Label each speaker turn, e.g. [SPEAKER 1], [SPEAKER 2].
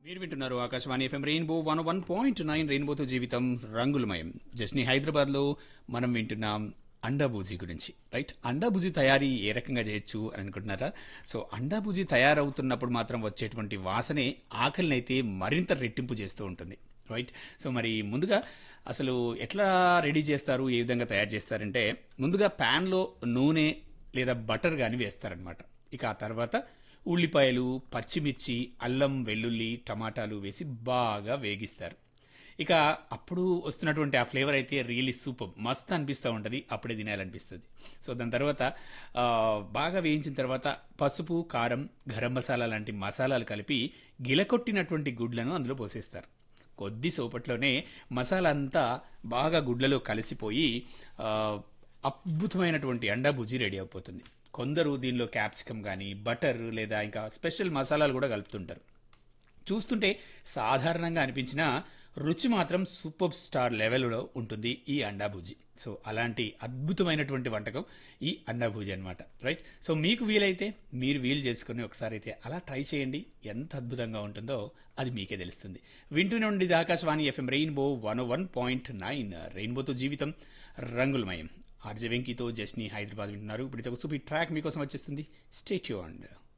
[SPEAKER 1] మీరు వింటున్నారు Akashvani FM Rainbow one one point nine రెయిన్బోతో జీవితం రంగులమయం జస్ని హైదరాబాద్ లో మనం వింటున్నాం అండాబూజీ గురించి రైట్ అండాబూజీ తయారీ ఏ రకంగా చేయొచ్చు అని అనుకుంటున్నారా సో అండాబూజీ తయారవుతున్నప్పుడు మాత్రం వచ్చేటువంటి వాసనే ఆకలినైతే మరింత రెట్టింపు చేస్తూ ఉంటుంది రైట్ సో మరి ముందుగా అసలు ఎట్లా రెడీ చేస్తారు ఏ విధంగా తయారు చేస్తారంటే ముందుగా ప్యాన్లో నూనె లేదా బటర్ కానీ వేస్తారనమాట ఇక ఆ తర్వాత ఉల్లిపాయలు పచ్చిమిర్చి అల్లం వెల్లుల్లి టమాటాలు వేసి బాగా వేగిస్తారు ఇక అప్పుడు వస్తున్నటువంటి ఆ ఫ్లేవర్ అయితే రియలీ సూపర్ మస్త్ అనిపిస్తూ ఉంటుంది అప్పుడే తినాలనిపిస్తుంది సో దాని తర్వాత ఆ, బాగా వేయించిన తర్వాత పసుపు కారం గరం మసాలా లాంటి మసాలాలు కలిపి గిలకొట్టినటువంటి గుడ్లను అందులో పోసేస్తారు కొద్ది సేపట్లోనే మసాలా అంతా బాగా గుడ్లలో కలిసిపోయి ఆ, అద్భుతమైనటువంటి అండా బుజ్జి రెడీ అయిపోతుంది కొందరు దీనిలో క్యాప్సికమ్ కానీ బటర్ లేదా ఇంకా స్పెషల్ మసాలాలు కూడా కలుపుతుంటారు చూస్తుంటే సాధారణంగా అనిపించిన రుచి మాత్రం సూపర్ స్టార్ లెవెల్లో ఉంటుంది ఈ అండా భుజి సో అలాంటి అద్భుతమైనటువంటి వంటకం ఈ అండా భుజి అనమాట రైట్ సో మీకు వీలైతే మీరు వీలు చేసుకుని ఒకసారి అయితే అలా ట్రై చేయండి ఎంత అద్భుతంగా ఉంటుందో అది మీకే తెలుస్తుంది వింటూనే ఉండేది Akashvani FM Rainbow one one point nine రెయిన్బోతో జీవితం రంగులమయం ఆర్జే వెంకీతో జస్ని హైదరాబాద్ వింటున్నారు ఇప్పుడు ఇది ఒక సూపర్ ట్రాక్ మీకోసం వచ్చేస్తుంది స్టేట్యూ అండ్